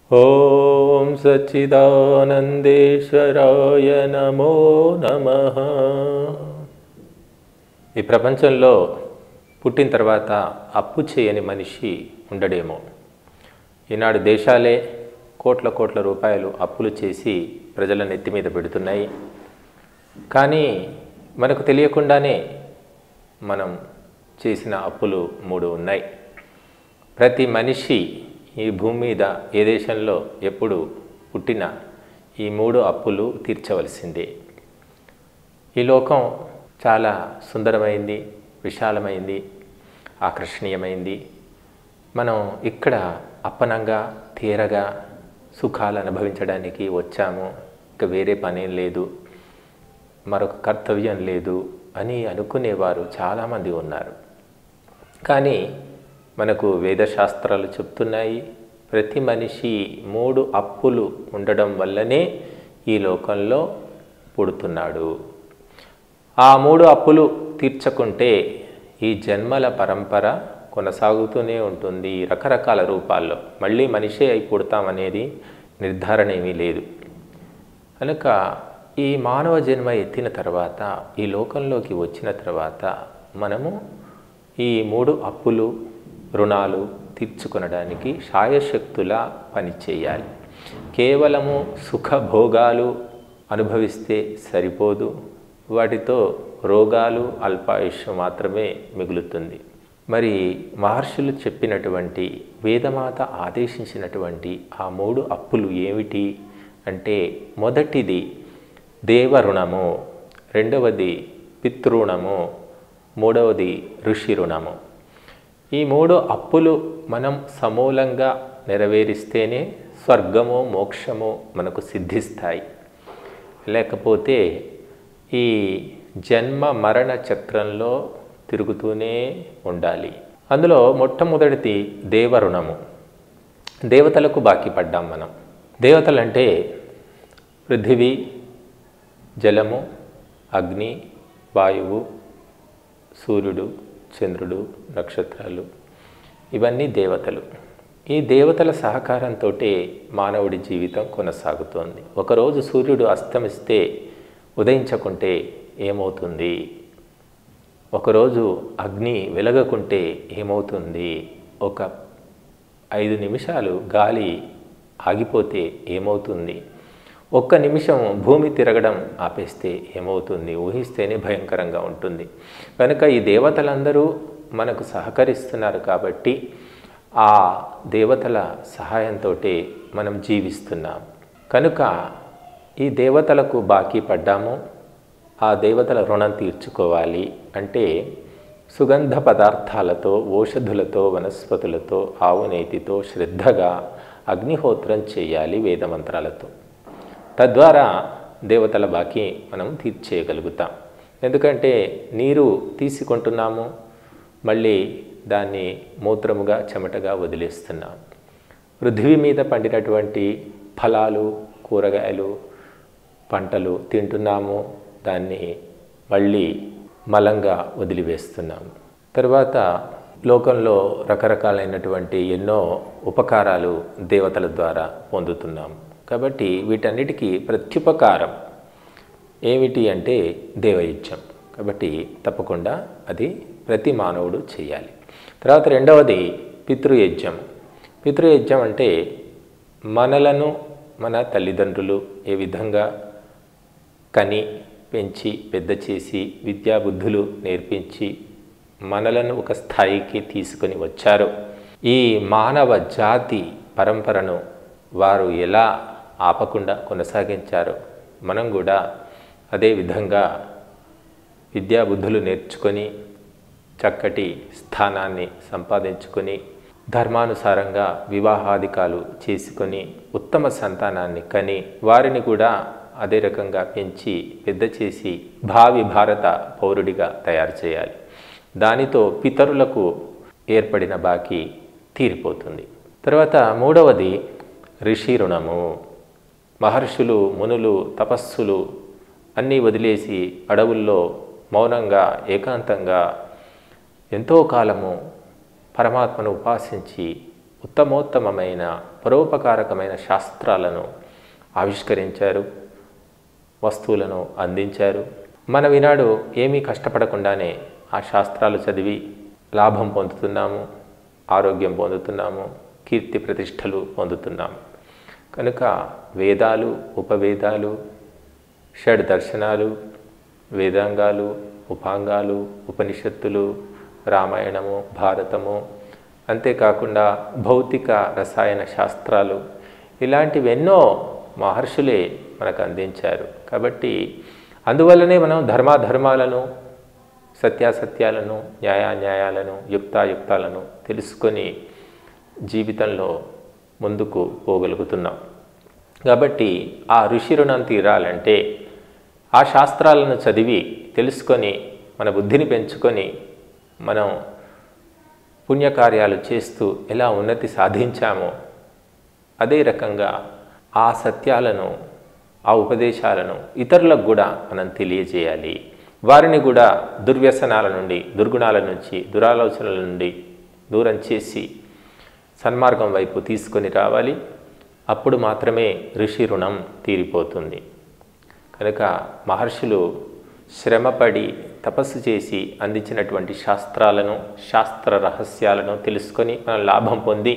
ఓం సచ్చిదానందేశ్వరాయ నమో నమ ఈ ప్రపంచంలో పుట్టిన తర్వాత అప్పు చేయని మనిషి ఉండడేమో ఈనాడు దేశాలే కోట్ల కోట్ల రూపాయలు అప్పులు చేసి ప్రజల నెత్తి మీద పెడుతున్నాయి కానీ మనకు తెలియకుండానే మనం చేసిన అప్పులు మూడు ఉన్నాయి ప్రతి మనిషి ఈ భూమి మీద ఏ దేశంలో ఎప్పుడు పుట్టినా ఈ మూడు అప్పులు తీర్చవలసిందే ఈ లోకం చాలా సుందరమైంది విశాలమైంది ఆకర్షణీయమైంది మనం ఇక్కడ అప్పనంగా తీరగా సుఖాలు అనుభవించడానికి వచ్చాము ఇక వేరే పనేం లేదు మరొక కర్తవ్యం లేదు అని అనుకునేవారు చాలామంది ఉన్నారు కానీ మనకు వేదశాస్త్రాలు చెప్తున్నాయి ప్రతి మనిషి మూడు అప్పులు ఉండడం వల్లనే ఈ లోకంలో పుడుతున్నాడు ఆ మూడు అప్పులు తీర్చకుంటే ఈ జన్మల పరంపర కొనసాగుతూనే ఉంటుంది రకరకాల రూపాల్లో మళ్ళీ మనిషే అయి పుడతామనేది నిర్ధారణ ఏమీ లేదు కనుక ఈ మానవ జన్మ ఎత్తిన తర్వాత ఈ లోకంలోకి వచ్చిన తర్వాత మనము ఈ మూడు అప్పులు రుణాలు తీర్చుకొనడానికి శాయశక్తులా పనిచేయాలి కేవలము సుఖభోగాలు అనుభవిస్తే సరిపోదు వాటితో రోగాలు అల్పాయుష్యం మాత్రమే మిగులుతుంది మరి మహర్షులు చెప్పినటువంటి వేదమాత ఆదేశించినటువంటి ఆ మూడు అప్పులు ఏమిటి అంటే మొదటిది దేవరుణము రెండవది పితృణము మూడవది ఋషి రుణము ఈ మూడు అప్పులు మనం సమూలంగా నెరవేరిస్తేనే స్వర్గము మోక్షము మనకు సిద్ధిస్తాయి లేకపోతే ఈ జన్మ మరణ చక్రంలో తిరుగుతూనే ఉండాలి అందులో మొట్టమొదటిది దేవరుణము దేవతలకు బాకీ పడ్డాం మనం దేవతలంటే పృథివీ జలము అగ్ని వాయువు సూర్యుడు చంద్రుడు నక్షత్రాలు ఇవన్నీ దేవతలు ఈ దేవతల సహకారంతో మానవుడి జీవితం కొనసాగుతోంది ఒకరోజు సూర్యుడు అస్తమిస్తే ఉదయించకుంటే ఏమవుతుంది ఒకరోజు అగ్ని వెలగకుంటే ఏమవుతుంది ఒక ఐదు నిమిషాలు గాలి ఆగిపోతే ఏమవుతుంది ఒక్క నిమిషం భూమి తిరగడం ఆపేస్తే ఏమవుతుంది ఊహిస్తేనే భయంకరంగా ఉంటుంది కనుక ఈ దేవతలందరూ మనకు సహకరిస్తున్నారు కాబట్టి ఆ దేవతల సహాయంతో మనం జీవిస్తున్నాం కనుక ఈ దేవతలకు బాకీ పడ్డాము ఆ దేవతల రుణం తీర్చుకోవాలి అంటే సుగంధ పదార్థాలతో ఓషధులతో వనస్పతులతో ఆవునేతితో శ్రద్ధగా అగ్నిహోత్రం చేయాలి వేదమంత్రాలతో తద్వారా దేవతల బాకీ మనం తీర్చేయగలుగుతాం ఎందుకంటే నీరు తీసుకుంటున్నాము మళ్ళీ దాన్ని మూత్రముగా చెమటగా వదిలేస్తున్నాం పృథివీ మీద పండినటువంటి ఫలాలు కూరగాయలు పంటలు తింటున్నాము దాన్ని మళ్ళీ మలంగా వదిలివేస్తున్నాము తర్వాత లోకంలో రకరకాలైనటువంటి ఎన్నో ఉపకారాలు దేవతల ద్వారా పొందుతున్నాము కాబట్టి వీటన్నిటికీ ప్రత్యుపకారం ఏమిటి అంటే దేవయుత్యం కాబట్టి తప్పకుండా అది ప్రతి మానవుడు చేయాలి తర్వాత రెండవది పితృయజ్ఞం పితృయజ్ఞం అంటే మనలను మన తల్లిదండ్రులు ఏ విధంగా కని పెంచి పెద్ద చేసి విద్యాబుద్ధులు నేర్పించి మనలను ఒక స్థాయికి తీసుకొని వచ్చారో ఈ మానవ జాతి పరంపరను వారు ఎలా ఆపకుండా కొనసాగించారో మనం కూడా అదే విధంగా విద్యాబుద్ధులు నేర్చుకొని చక్కటి స్థానాన్ని సంపాదించుకొని ధర్మానుసారంగా వివాహాధికాలు చేసుకొని ఉత్తమ సంతానాన్ని కని వారిని కూడా అదే రకంగా పెంచి పెద్ద చేసి భావి భారత పౌరుడిగా తయారు చేయాలి దానితో పితరులకు ఏర్పడిన బాకీ తీరిపోతుంది తర్వాత మూడవది ఋషి రుణము మహర్షులు మునులు తపస్సులు అన్నీ వదిలేసి అడవుల్లో మౌనంగా ఏకాంతంగా ఎంతో కాలము పరమాత్మను ఉపాసించి ఉత్తమోత్తమమైన పరోపకారకమైన శాస్త్రాలను ఆవిష్కరించారు వస్తువులను అందించారు మనం ఈనాడు ఏమీ కష్టపడకుండానే ఆ శాస్త్రాలు చదివి లాభం పొందుతున్నాము ఆరోగ్యం పొందుతున్నాము కీర్తి ప్రతిష్టలు పొందుతున్నాము కనుక వేదాలు ఉపవేదాలు షడ్ దర్శనాలు వేదాంగాలు ఉపాంగాలు ఉపనిషత్తులు రామాయణము భారతము అంతేకాకుండా భౌతిక రసాయన శాస్త్రాలు ఇలాంటివెన్నో మహర్షులే మనకు అందించారు కాబట్టి అందువల్లనే మనం ధర్మాధర్మాలను సత్యాసత్యాలను న్యాయాన్యాయాలను యుక్తాయుక్తాలను తెలుసుకొని జీవితంలో ముందుకు పోగలుగుతున్నాం కాబట్టి ఆ ఋషి రుణం తీరాలంటే ఆ శాస్త్రాలను చదివి తెలుసుకొని మన బుద్ధిని పెంచుకొని మనం పుణ్యకార్యాలు చేస్తూ ఎలా ఉన్నతి సాధించామో అదే రకంగా ఆ సత్యాలను ఆ ఉపదేశాలను ఇతరులకు కూడా మనం తెలియజేయాలి వారిని కూడా దుర్వ్యసనాల నుండి దుర్గుణాల నుంచి దురాలోచనల నుండి దూరం చేసి సన్మార్గం వైపు తీసుకొని రావాలి అప్పుడు మాత్రమే ఋషి రుణం తీరిపోతుంది కనుక మహర్షులు శ్రమపడి తపస్సు చేసి అందించినటువంటి శాస్త్రాలను శాస్త్ర రహస్యాలను తెలుసుకొని మనం లాభం పొంది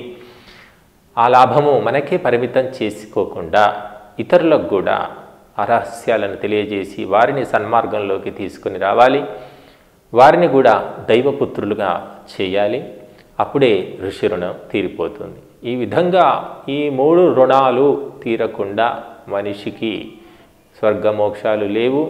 ఆ లాభము మనకే పరిమితం చేసుకోకుండా ఇతరులకు కూడా ఆ రహస్యాలను తెలియజేసి వారిని సన్మార్గంలోకి తీసుకొని రావాలి వారిని కూడా దైవపుత్రులుగా చేయాలి అప్పుడే ఋషి రుణం తీరిపోతుంది ఈ విధంగా ఈ మూడు రుణాలు తీరకుండా మనిషికి స్వర్గమోక్షాలు లేవు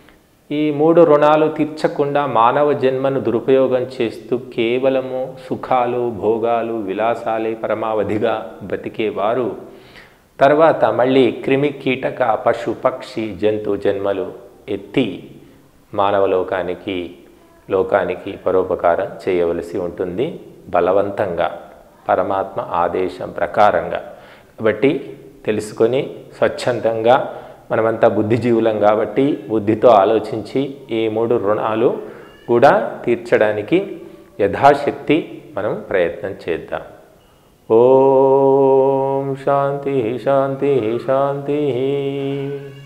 ఈ మూడు రుణాలు తీర్చకుండా మానవ జన్మను దురుపయోగం చేస్తూ కేవలము సుఖాలు భోగాలు విలాసాలే పరమావధిగా బ్రతికేవారు తర్వాత మళ్ళీ క్రిమి కీటక పశు పక్షి జంతు జన్మలు ఎత్తి మానవ లోకానికి లోకానికి పరోపకారం చేయవలసి ఉంటుంది బలవంతంగా పరమాత్మ ఆదేశం ప్రకారంగా కాబట్టి తెలుసుకొని స్వచ్ఛందంగా మనమంతా బుద్ధిజీవులం కాబట్టి బుద్ధితో ఆలోచించి ఈ మూడు రుణాలు కూడా తీర్చడానికి యథాశక్తి మనం ప్రయత్నం చేద్దాం ఓం శాంతి శాంతి శాంతి